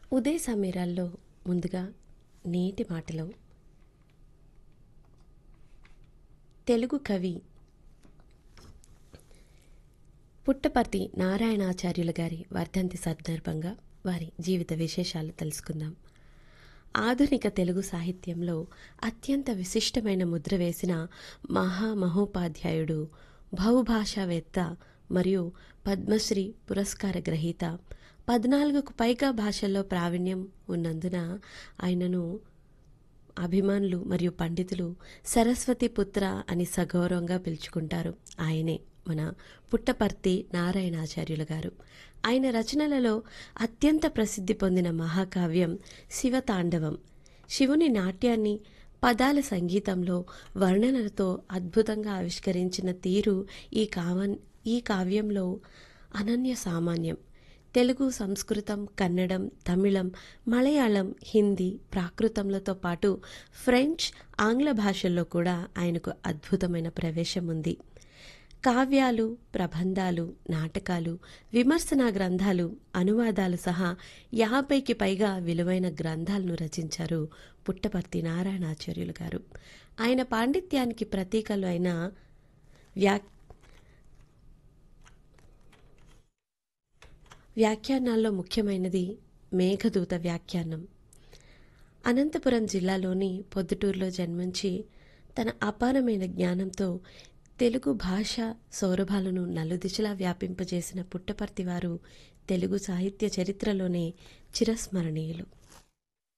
ఉదయ సమీరాల్లో ముందుగా నేటి మాటలో తెలుగు కవి పుట్టపర్తి నారాయణాచార్యుల గారి వర్ధంతి సందర్భంగా వారి జీవిత విశేషాలు తెలుసుకుందాం ఆధునిక తెలుగు సాహిత్యంలో అత్యంత విశిష్టమైన ముద్ర వేసిన మహామహోపాధ్యాయుడు బహుభాషావేత్త మరియు పద్మశ్రీ పురస్కార గ్రహీత పద్నాలుగుకు పైగా భాషల్లో ప్రావీణ్యం ఉన్నందున ఆయనను అభిమానులు మరియు పండితులు సరస్వతి పుత్ర అని సగౌరవంగా పిలుచుకుంటారు ఆయనే మన పుట్టపర్తి నారాయణాచార్యుల గారు ఆయన రచనలలో అత్యంత ప్రసిద్ధి పొందిన మహాకావ్యం శివతాండవం శివుని నాట్యాన్ని పదాల సంగీతంలో వర్ణనలతో అద్భుతంగా ఆవిష్కరించిన తీరు ఈ కావన్ ఈ కావ్యంలో అనన్య సామాన్యం తెలుగు సంస్కృతం కన్నడం తమిళం మలయాళం హిందీ ప్రాకృతంలతో పాటు ఫ్రెంచ్ ఆంగ్ల భాషల్లో కూడా ఆయనకు అద్భుతమైన ప్రవేశం ఉంది కావ్యాలు ప్రబంధాలు నాటకాలు విమర్శనా గ్రంథాలు అనువాదాలు సహా యాభైకి పైగా విలువైన గ్రంథాలను రచించారు పుట్టపర్తి నారాయణాచార్యులు గారు ఆయన పాండిత్యానికి ప్రతీకలు అయిన వ్యా వ్యాఖ్యానాల్లో ముఖ్యమైనది మేఘదూత వ్యాఖ్యానం అనంతపురం జిల్లాలోని పొద్దుటూరులో జన్మించి తన అపారమైన జ్ఞానంతో తెలుగు భాష సౌరభాలను నలుదిశలా వ్యాపింపజేసిన పుట్టపర్తి వారు తెలుగు సాహిత్య చరిత్రలోనే చిరస్మరణీయులు